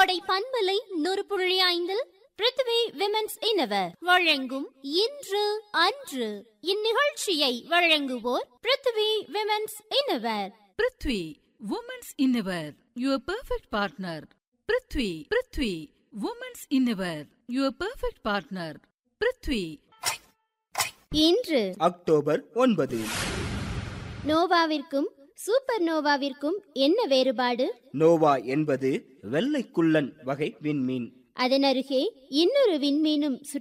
கோடை பண்பலை நூறு புள்ளி ஐந்தில் பிருத்வி விமென்ஸ் இனவர் வழங்கும் இன்று அன்று இந்நிகழ்ச்சியை வழங்குவோர் Prithvi women's innerwear Prithvi women's innerwear your perfect partner Prithvi Prithvi women's innerwear your perfect partner Prithvi இன்று அக்டோபர் ஒன்பது நோவாவிற்கும் சூப்பர் நோவாவிற்கும் என்ன வேறுபாடு நோவா என்பது வெள்ளைக்குள்ளன் வகை விண்மீன் அதன் அருகே இன்னொரு விண்மீனும்